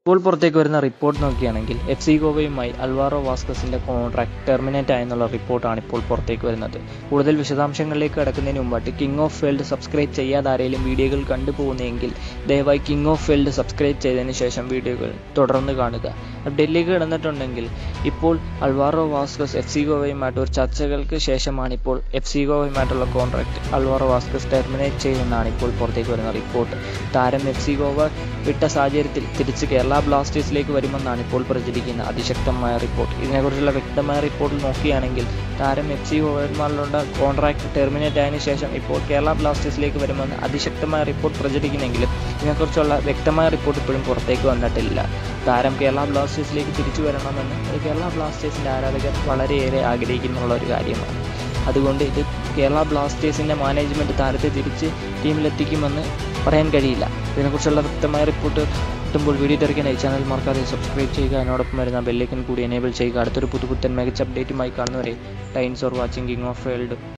ഇപ്പോൾ പുറത്തേക്ക് വരുന്ന റിപ്പോർട്ട് നോക്കുകയാണെങ്കിൽ എഫ് സി ഗോവയുമായി അൽവാറോ വാസ്കസിന്റെ കോൺട്രാക്ട് ടെർമിനേറ്റ് ആയെന്നുള്ള റിപ്പോർട്ടാണ് ഇപ്പോൾ പുറത്തേക്ക് വരുന്നത് കൂടുതൽ വിശദാംശങ്ങളിലേക്ക് കടക്കുന്നതിന് മുമ്പായിട്ട് കിങ് ഓഫ് വേൾഡ് സബ്സ്ക്രൈബ് ചെയ്യാതെ ആരെങ്കിലും വീഡിയോകൾ കണ്ടുപോകുന്നെങ്കിൽ ദയവായി കിങ് ഓഫ് വേൾഡ് സബ്സ്ക്രൈബ് ചെയ്തതിന് ശേഷം വീഡിയോകൾ തുടർന്ന് കാണുക ഡൽഹിക്ക് കിടന്നിട്ടുണ്ടെങ്കിൽ ഇപ്പോൾ അൽവാറോ വാസ്കസ് എഫ് സി ഗോവയുമായിട്ട് ഒരു ചർച്ചകൾക്ക് ശേഷമാണ് ഇപ്പോൾ എഫ് സി ഗോവയുമായിട്ടുള്ള കോൺട്രാക്ട് അൽവാറോ വാസ്കസ് ടെർമിനേറ്റ് ചെയ്യുമെന്നാണ് ഇപ്പോൾ പുറത്തേക്ക് വരുന്ന റിപ്പോർട്ട് താരം എഫ് സി ഗോവ വിട്ട സാഹചര്യത്തിൽ തിരിച്ച് കേരള ബ്ലാസ്റ്റേഴ്സിലേക്ക് വരുമെന്നാണ് ഇപ്പോൾ പ്രചരിക്കുന്ന അതിശക്തമായ റിപ്പോർട്ട് ഇതിനെക്കുറിച്ചുള്ള വ്യക്തമായ റിപ്പോർട്ട് നോക്കുകയാണെങ്കിൽ താരം എഫ് സി ഗോവന്മാരിലുള്ള കോൺട്രാക്ട് ടെർമിനേറ്റ് ആയതിനു ശേഷം ഇപ്പോൾ കേരള ബ്ലാസ്റ്റേഴ്സിലേക്ക് വരുമെന്ന് അതിശക്തമായ റിപ്പോർട്ട് പ്രചരിക്കുന്നെങ്കിലും ഇതിനെക്കുറിച്ചുള്ള വ്യക്തമായ റിപ്പോർട്ട് ഇപ്പോഴും പുറത്തേക്ക് വന്നിട്ടില്ല താരം കേരള ബ്ലാസ്റ്റേഴ്സിലേക്ക് തിരിച്ചു വരണമെന്ന് കേരള ബ്ലാസ്റ്റേഴ്സിൻ്റെ ആരാധകർ വളരെയേറെ ആഗ്രഹിക്കുന്നുള്ള ഒരു കാര്യമാണ് അതുകൊണ്ട് ഇത് കേരള ബ്ലാസ്റ്റേഴ്സിൻ്റെ മാനേജ്മെൻറ്റ് താരത്തെ തിരിച്ച് ടീമിലെത്തിക്കുമെന്ന് പറയാൻ കഴിയില്ല ഇതിനെക്കുറിച്ചുള്ള വ്യക്തമായ റിപ്പോർട്ട് കിട്ടുമ്പോൾ വീഡിയോ തിരക്കാൻ ഈ ചാനൽ മറക്കാതെ സബ്സ്ക്രൈബ് ചെയ്യുക അതിനോടൊപ്പം വരുന്ന ബെല്ലൈക്കൻ കൂടി എനേബിൾ ചെയ്യുക അടുത്തൊരു പുതുപുത്തൻ മികച്ച അപ്ഡേറ്റുമായി കാണുന്നവരെ times or watching king of world